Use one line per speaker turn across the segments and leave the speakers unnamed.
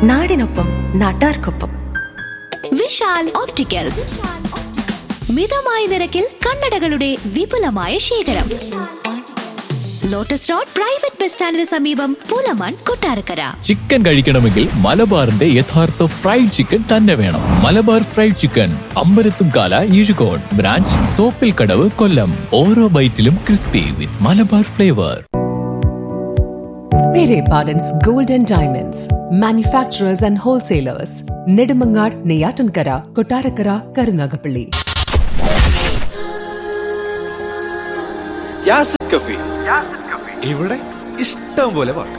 നാടിനൊപ്പം നാട്ടാർക്കൊപ്പം
വിശാൽ ഓപ്റ്റിക്കൽസ് മിതമായ നിരക്കിൽ കണ്ണടകളുടെ വിപുലമായ ശേഖരം ലോട്ടസ് റോഡ് പ്രൈവറ്റ് ബസ് സ്റ്റാൻഡിന് സമീപം പുലമൺ കൊട്ടാരക്കര
ചിക്കൻ കഴിക്കണമെങ്കിൽ മലബാറിന്റെ യഥാർത്ഥ ഫ്രൈഡ് ചിക്കൻ തന്നെ വേണം Malabar fried chicken Ambalathumkala Ezhukode branch Thoppil Kadavu Kollam ഓരോ ബൈറ്റിലും crispy with Malabar flavour
Pere Pardon's Gold and Diamonds, manufacturers and wholesalers, Nedumangad, Neyatankara, Kotarakara, Karunagapalli.
യാസിഡ് കഫി ഇവിടെ ഇഷ്ടം പോലെ പാട്ട്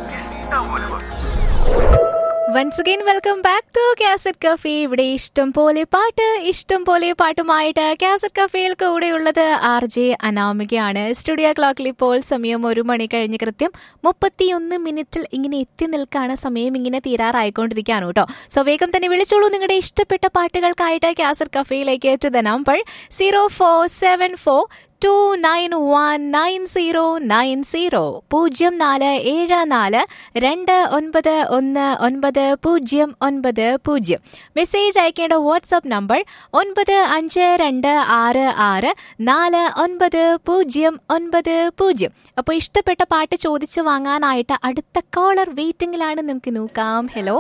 once again welcome back to cassette cafe ഇവിടെ ഇഷ്ടം പോലെ പാട്ട് ഇഷ്ടം പോലെ പാട്ടുമായിട്ട് കാസറ്റ് കഫേയിൽ കൂടെയുള്ളത് ആർ ജെ അനാമികയാണ് സ്റ്റുഡിയോ ക്ലോക്കിൽ ഇപ്പോൾ സമയം ഒരു മണി കഴിഞ്ഞ് കൃത്യം മുപ്പത്തിയൊന്ന് മിനിറ്റിൽ ഇങ്ങനെ എത്തി നിൽക്കാണ് സമയം ഇങ്ങനെ തീരാറായിക്കൊണ്ടിരിക്കുകയാണ് കേട്ടോ സോ വേഗം തന്നെ വിളിച്ചോളൂ നിങ്ങളുടെ ഇഷ്ടപ്പെട്ട പാട്ടുകൾക്കായിട്ട് കാസറ്റ് കഫേയിലേക്ക് to the number zero four seven four two nine one nine zero nine zero പൂജ്യം നാല് ഏഴ് നാല് രണ്ട് ഒൻപത് ഒന്ന് ഒൻപത് പൂജ്യം ഒൻപത് പൂജ്യം മെസ്സേജ് അയക്കേണ്ട വാട്സപ്പ് നമ്പർ ഒൻപത് അഞ്ച് രണ്ട് ആറ് ആറ് നാല് ഒൻപത് പൂജ്യം ഒൻപത് പൂജ്യം അപ്പോൾ ഇഷ്ടപ്പെട്ട പാട്ട് ചോദിച്ചു വാങ്ങാനായിട്ട് അടുത്ത കോളർ വെയിറ്റിംഗിലാണ് നമുക്ക് നോക്കാം ഹലോ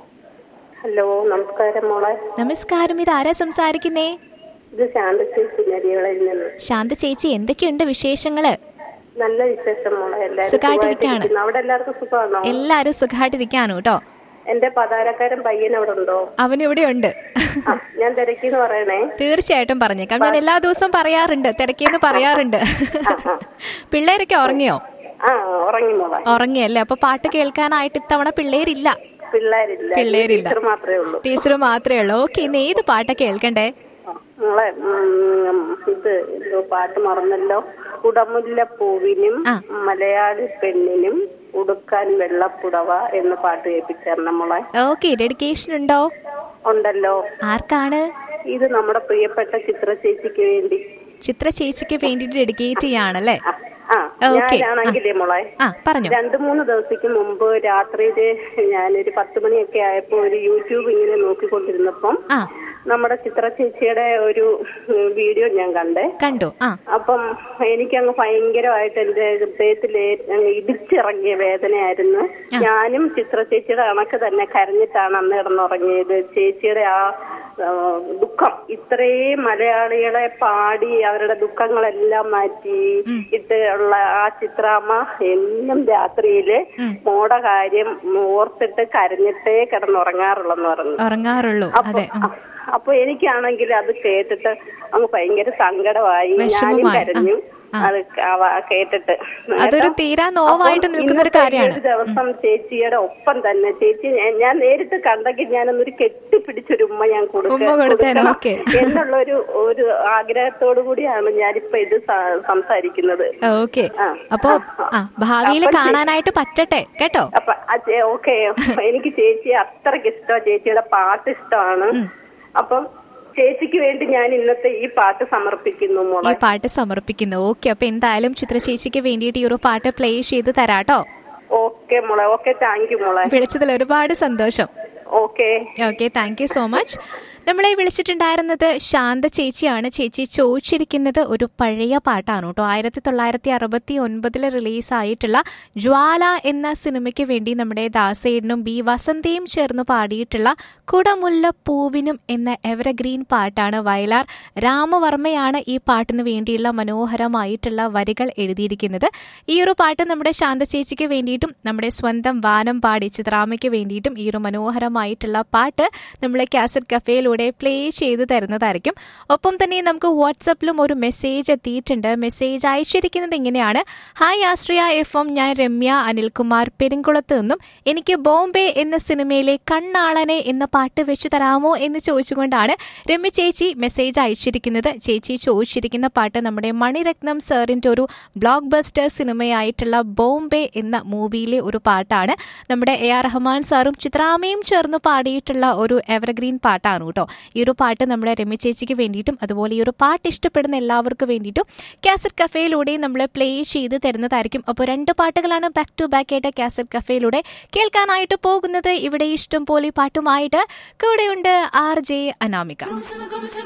ഹലോ നമസ്കാരം മോളെ
നമസ്കാരം ഇത് ആരാ സംസാരിക്കുന്നേ
ഇത് ശാന്ത ചേച്ചി നരികളയിൽ നിന്ന്
ശാന്ത ചേച്ചി എന്തൊക്കെയുണ്ട് വിശേഷങ്ങള്
നല്ല വിശേഷം മോളെ എല്ലാവരും
സുഖായിട്ടിരിക്കാണ്.
സുഖമായിട്ടിരിക്കുന്നു. അവിടെ എല്ലാവർക്കും സുഖമാണോ
എല്ലാരും സുഖമായിട്ടിരിക്കാനു കേട്ടോ
എന്റെ പതാരക്കാരൻ പയ്യൻ അവിടെ ഉണ്ടോ
അവനിവിടെ ഉണ്ട്
ആ, ഞാൻ തിരക്കിന്ന് പറയണേ
തീർച്ചയായിട്ടും പറഞ്ഞേക്കാം ഞാൻ എല്ലാ ദിവസവും പറയാറുണ്ട് തിരക്കിയെന്ന് പറയാറുണ്ട് പിള്ളേരൊക്കെ ഉറങ്ങിയോ
ആ ഉറങ്ങി മോളെ
ഉറങ്ങിയല്ലേ അപ്പൊ പാട്ട് കേൾക്കാനായിട്ട് ഇത്തവണ പിള്ളേരില്ല
പിള്ളേരില്ല
പിള്ളേരില്ല.
ടീച്ചർ മാത്രമേ ഉള്ളൂ
ടീച്ചർ മാത്രമേ ഉള്ളൂ ഓക്കെ ഇന്ന് ഏത് പാട്ടാ കേൾക്കണ്ടേ
ആ, മോളെ ഉം, ഇത് എന്തോ പാട്ട് മറന്നല്ലോ ഉടമുല്ല പൂവിനും
ആ.
മലയാളി പെണ്ണിനും ഉടുക്കാൻ വെള്ളപ്പുടവ എന്ന് പാട്ട് കേൾപ്പിച്ചേരണം മോളെ
ഓക്കെ ഡെഡിക്കേഷൻ ഉണ്ടോ
ഉണ്ടല്ലോ
ആർക്കാണ്
ഇത് നമ്മുടെ പ്രിയപ്പെട്ട ചിത്ര ചേച്ചിക്ക് വേണ്ടി
ചിത്ര ചേച്ചിക്ക് വേണ്ടിട്ട് ഡെഡിക്കേറ്റ് ചെയ്യാണല്ലേ
ആ, ആ
ഓക്കേ.
ഞാനാണെങ്കിലേ മോളെ
ആ പറഞ്ഞോ
രണ്ടു മൂന്ന് ദിവസത്തേക്ക് മുമ്പ് രാത്രിയില് ഞാനൊരു പത്ത് മണിയൊക്കെ ആയപ്പോ ഒരു യൂട്യൂബ് ഇങ്ങനെ നോക്കിക്കൊണ്ടിരുന്നപ്പം
ആ
നമ്മുടെ ചിത്ര ചേച്ചിയുടെ ഒരു ഉം, വീഡിയോ ഞാൻ കണ്ടേ
കണ്ടു ആ
അപ്പം എനിക്കങ്ങ് ഭയങ്കരമായിട്ട് എന്റെ ഹൃദയത്തില് അങ്ങ് ഇടിച്ചിറങ്ങിയ വേദനയായിരുന്നു ഞാനും ചിത്ര ചേച്ചിയുടെ കണക്ക് തന്നെ കരഞ്ഞിട്ടാണ് അന്ന് കിടന്നുറങ്ങിയത് ചേച്ചിയുടെ ആ ആ, ദുഃഖം ഇത്രയും മലയാളികളെ പാടി അവരുടെ ദുഃഖങ്ങളെല്ലാം മാറ്റി ഇട്ട് ഉള്ള ആ ചിത്രാമ്മ എന്നും രാത്രിയില് മോടെ കാര്യം ഓർത്തിട്ട് കരഞ്ഞിട്ടേ കിടന്നുറങ്ങാറുള്ളെന്ന് പറഞ്ഞു
ഉറങ്ങാറുള്ളൂ
അപ്പൊ
അതെ ഉം.
അപ്പൊ എനിക്കാണെങ്കിൽ അത് കേട്ടിട്ട് അങ്ങ് ഭയങ്കര സങ്കടമായി ഞാനും
വിഷമമായി.
കരഞ്ഞു
ആ.
അത് അവ- കേട്ടിട്ട്
അതൊരു
കേട്ടോ?
തീരാ നോവായിട്ട്
അപ്പം
നിൽക്കുന്ന ഒരു
ഇന്നത്തെ
കാര്യമാണ്.
ഒരു ദിവസം ചേച്ചിയുടെ ഒപ്പം തന്നെ ചേച്ചി ഞാൻ- ഞാൻ നേരിട്ട് കണ്ടെങ്കിൽ ഞാനൊന്നൊരു കെട്ടിപ്പിടിച്ചൊരു ഉമ്മ ഞാൻ കൊടുക്ക-
ഉമ്മ കൊടുത്തേനെ,
കൊടുക്കണം
ഓക്കേ.
എന്നുള്ളൊരു ഒരു ആഗ്രഹത്തോടു കൂടിയാണ് ഞാനിപ്പോ ഇത് സ- സംസാരിക്കുന്നത്
ഓക്കെ
ആ,
അപ്പോ
ആ,
ആ ഭാവിയിൽ
അപ്പോൾ ചേ-
കാണാനായിട്ട് പറ്റട്ടെ കേട്ടോ
അപ്പൊ ഓക്കെ എനിക്ക് ചേച്ചി അത്രയ്ക്ക് ഇഷ്ടമാണ് ചേച്ചിയുടെ പാട്ട് ഇഷ്ടമാണ് അപ്പം ചേച്ചിക്ക് വേണ്ടി ഞാൻ ഇന്നത്തെ ഈ പാട്ട് സമർപ്പിക്കുന്നു
ഈ
മോളെ
പാട്ട് സമർപ്പിക്കുന്നു ഓക്കെ അപ്പൊ എന്തായാലും ചിത്രചേച്ചിക്ക് വേണ്ടിയിട്ട് ഈ ഒരു പാട്ട് പ്ലേ ചെയ്ത് തരാട്ടോ
ഓക്കെ മോളെ ഓക്കെ താങ്ക് യു മോളെ
വിളിച്ചതിൽ ഒരുപാട് സന്തോഷം
okay
okay thank you so much നമ്മളെ വിളിച്ചിട്ടുണ്ടായിരുന്നത് ശാന്ത ചേച്ചിയാണ് ചേച്ചി ചോദിച്ചിരിക്കുന്നത് ഒരു പഴയ പാട്ടാണ് കേട്ടോ ആയിരത്തി തൊള്ളായിരത്തി അറുപത്തി ഒൻപതിൽ റിലീസായിട്ടുള്ള ജ്വാല എന്ന സിനിമയ്ക്ക് വേണ്ടി നമ്മുടെ ദാസേടനും ബി വസന്തയും ചേർന്ന് പാടിയിട്ടുള്ള കുടമുല്ല പൂവിനും എന്ന എവരഗ്രീൻ പാട്ടാണ് വയലാർ രാമവർമ്മയാണ് ഈ പാട്ടിന് വേണ്ടിയുള്ള മനോഹരമായിട്ടുള്ള വരികൾ എഴുതിയിരിക്കുന്നത് ഈ ഒരു പാട്ട് നമ്മുടെ ശാന്ത ചേച്ചിക്ക് വേണ്ടിയിട്ടും നമ്മുടെ സ്വന്തം വാനം പാടി ചിത്രാമയ്ക്ക് വേണ്ടിയിട്ടും ഈ ഒരു മനോഹരമായിട്ടുള്ള പാട്ട് നമ്മൾ കാസറ്റ് കഫേയിലൂടെ പ്ലേ ചെയ്ത് തരുന്നതായിരിക്കും ഒപ്പം തന്നെ നമുക്ക് വാട്സപ്പിലും ഒരു മെസ്സേജ് എത്തിയിട്ടുണ്ട് മെസ്സേജ് അയച്ചിരിക്കുന്നത് ഇങ്ങനെയാണ് ഹായ് ആശ്രിയ എഫ് എം ഞാൻ രമ്യ അനിൽകുമാർ പെരുങ്കുളത്ത് നിന്നും എനിക്ക് ബോംബെ എന്ന സിനിമയിലെ കണ്ണാളനെ എന്ന പാട്ട് വെച്ച് തരാമോ എന്ന് ചോദിച്ചുകൊണ്ടാണ് രമ്യ ചേച്ചി മെസ്സേജ് അയച്ചിരിക്കുന്നത് ചേച്ചി ചോദിച്ചിരിക്കുന്ന പാട്ട് നമ്മുടെ മണിരത്നം സാറിൻ്റെ ഒരു ബ്ലോക്ക് ബസ്റ്റർ സിനിമയായിട്ടുള്ള ബോംബെ എന്ന മൂവിയിലെ ഒരു പാട്ടാണ് നമ്മുടെ എ ആർ റഹ്മാൻ സാറും ചിത്രാമയും ചേർന്ന് പാടിയിട്ടുള്ള ഒരു എവർഗ്രീൻ പാട്ടാണ് കേട്ടോ ഈ ഒരു പാട്ട് നമ്മുടെ രമ്യ ചേച്ചിക്ക് വേണ്ടിയിട്ടും അതുപോലെ ഈ ഒരു പാട്ട് ഇഷ്ടപ്പെടുന്ന എല്ലാവർക്കും വേണ്ടിയിട്ടും കാസറ്റ് കഫേയിലൂടെയും നമ്മൾ പ്ലേ ചെയ്ത് തരുന്നതായിരിക്കും അപ്പോൾ രണ്ട് പാട്ടുകളാണ് ബാക്ക് ടു ബാക്ക് ആയിട്ട് കാസറ്റ് കഫേയിലൂടെ കേൾക്കാനായിട്ട് പോകുന്നത് ഇവിടെ ഇഷ്ടം പോലെ പാട്ടുമായിട്ട് കൂടെയുണ്ട് ആർ ജെ അനാമിക